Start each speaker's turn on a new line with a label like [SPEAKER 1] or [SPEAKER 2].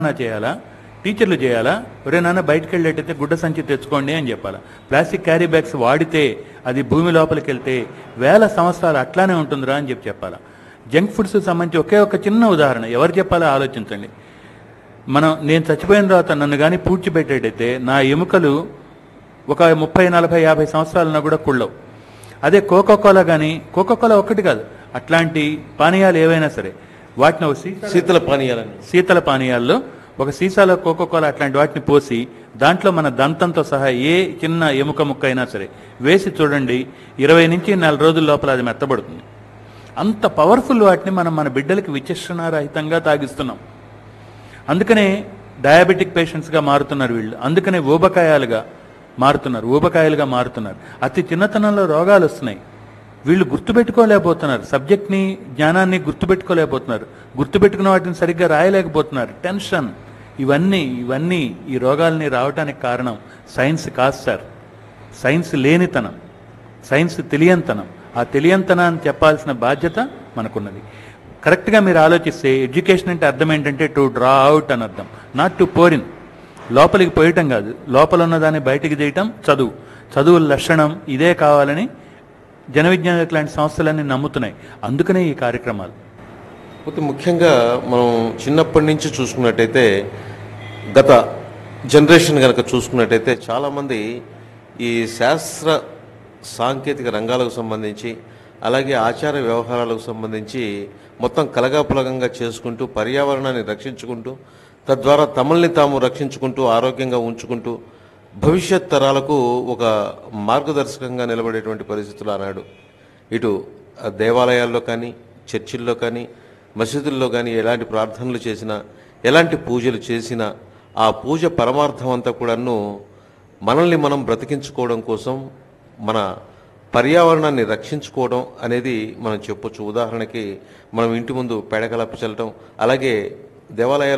[SPEAKER 1] నా చేయాలా టీచర్లు చేయాలా ఒరే నాన్న బయటకు వెళ్ళేటైతే గుడ్డ సంచి తెచ్చుకోండి అని చెప్పాలా ప్లాస్టిక్ క్యారీ బ్యాగ్స్ వాడితే అది భూమి లోపలికి వెళ్తే వేల సంవత్సరాలు అట్లానే ఉంటుందిరా అని చెప్పి చెప్పాలా జంక్ ఫుడ్స్ సంబంధించి ఒకే ఒక చిన్న ఉదాహరణ ఎవరు చెప్పాలో ఆలోచించండి మనం నేను చచ్చిపోయిన తర్వాత నన్ను కానీ పూడ్చిపెట్టేటైతే నా ఎముకలు ఒక ముప్పై నలభై యాభై సంవత్సరాలన్నా కూడా కుళ్ళవు అదే కోకోకోలా కానీ కోకోకోలా ఒక్కటి కాదు అట్లాంటి పానీయాలు ఏవైనా సరే వాటిని ఒక సీసా
[SPEAKER 2] శీతల పానీయాలని
[SPEAKER 1] శీతల పానీయాల్లో ఒక సీసాలో కోకోకోలా అట్లాంటి వాటిని పోసి దాంట్లో మన దంతంతో సహా ఏ చిన్న ఎముక ముక్క అయినా సరే వేసి చూడండి ఇరవై నుంచి నెల రోజుల లోపల అది మెత్తబడుతుంది అంత పవర్ఫుల్ వాటిని మనం మన బిడ్డలకి విచక్షణారహితంగా తాగిస్తున్నాం అందుకనే డయాబెటిక్ పేషెంట్స్గా మారుతున్నారు వీళ్ళు అందుకనే ఊబకాయాలుగా మారుతున్నారు ఊబకాయాలుగా మారుతున్నారు అతి చిన్నతనంలో రోగాలు వస్తున్నాయి వీళ్ళు గుర్తుపెట్టుకోలేకపోతున్నారు సబ్జెక్ట్ని జ్ఞానాన్ని గుర్తుపెట్టుకోలేకపోతున్నారు గుర్తుపెట్టుకున్న వాటిని సరిగ్గా రాయలేకపోతున్నారు టెన్షన్ ఇవన్నీ ఇవన్నీ ఈ రోగాల్ని రావడానికి కారణం సైన్స్ కాదు సార్ సైన్స్ లేనితనం సైన్స్ తెలియంతనం ఆ తెలియంతనాన్ని చెప్పాల్సిన బాధ్యత మనకున్నది కరెక్ట్గా మీరు ఆలోచిస్తే ఎడ్యుకేషన్ అంటే అర్థం ఏంటంటే టు డ్రా అవుట్ అని అర్థం నాట్ టు పోరిన్ లోపలికి పోయటం కాదు లోపల ఉన్నదాన్ని బయటికి చేయటం చదువు చదువు లక్షణం ఇదే కావాలని జన విజ్ఞాన లాంటి సంస్థలన్నీ నమ్ముతున్నాయి అందుకనే ఈ కార్యక్రమాలు
[SPEAKER 2] పోతే ముఖ్యంగా మనం చిన్నప్పటి నుంచి చూసుకున్నట్టయితే గత జనరేషన్ కనుక చూసుకున్నట్టయితే చాలామంది ఈ శాస్త్ర సాంకేతిక రంగాలకు సంబంధించి అలాగే ఆచార వ్యవహారాలకు సంబంధించి మొత్తం కలగాపులగంగా చేసుకుంటూ పర్యావరణాన్ని రక్షించుకుంటూ తద్వారా తమల్ని తాము రక్షించుకుంటూ ఆరోగ్యంగా ఉంచుకుంటూ భవిష్యత్ తరాలకు ఒక మార్గదర్శకంగా నిలబడేటువంటి పరిస్థితులు ఆనాడు ఇటు ఆ దేవాలయాల్లో కానీ చర్చిల్లో కానీ మసీదుల్లో కానీ ఎలాంటి ప్రార్థనలు చేసినా ఎలాంటి పూజలు చేసినా ఆ పూజ పరమార్థం అంతా కూడాను మనల్ని మనం బ్రతికించుకోవడం కోసం మన పర్యావరణాన్ని రక్షించుకోవడం అనేది మనం చెప్పొచ్చు ఉదాహరణకి మనం ఇంటి ముందు పేడకలప చల్లటం అలాగే దేవాలయాలు